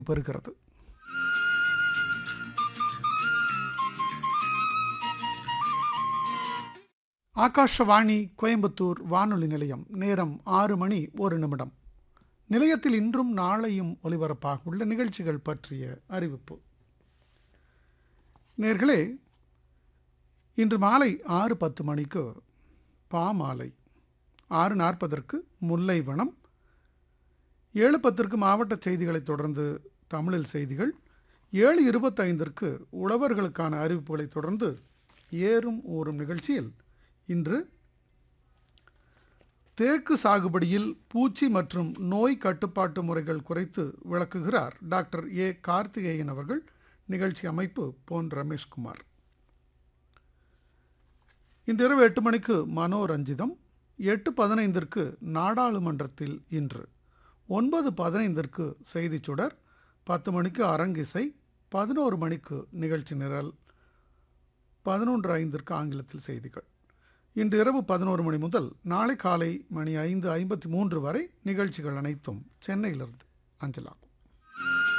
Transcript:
பெறுகிறது ஆகாஷவாணி கோயம்புத்தூர் வானொலி நிலையம் நேரம் ஆறு மணி ஒரு நிமிடம் நிலையத்தில் இன்றும் நாளையும் ஒலிபரப்பாக உள்ள நிகழ்ச்சிகள் பற்றிய அறிவிப்பு நேர்களே இன்று மாலை ஆறு பத்து மணிக்கு பாமாலை ஆறு நாற்பதற்கு முல்லைவனம் ஏழு பத்திற்கு மாவட்ட செய்திகளைத் தொடர்ந்து தமிழில் செய்திகள் ஏழு இருபத்தைந்திற்கு உழவர்களுக்கான அறிவிப்புகளைத் தொடர்ந்து ஏறும் ஊறும் நிகழ்ச்சியில் இன்று தேக்கு சாகுபடியில் பூச்சி மற்றும் நோய் கட்டுப்பாட்டு முறைகள் குறித்து விளக்குகிறார் டாக்டர் ஏ கார்த்திகேயன் அவர்கள் நிகழ்ச்சி அமைப்பு பொன் ரமேஷ்குமார் இன்றிரவு எட்டு மணிக்கு மனோரஞ்சிதம் எட்டு பதினைந்திற்கு நாடாளுமன்றத்தில் இன்று ஒன்பது பதினைந்திற்கு செய்திச் சுடர் பத்து மணிக்கு அரங்கிசை பதினோரு மணிக்கு நிகழ்ச்சி நிரல் பதினொன்று ஐந்திற்கு ஆங்கிலத்தில் செய்திகள் இன்று இரவு பதினோரு மணி முதல் நாளை காலை மணி ஐந்து ஐம்பத்தி மூன்று வரை நிகழ்ச்சிகள் அனைத்தும் சென்னையிலிருந்து அஞ்சலாகும்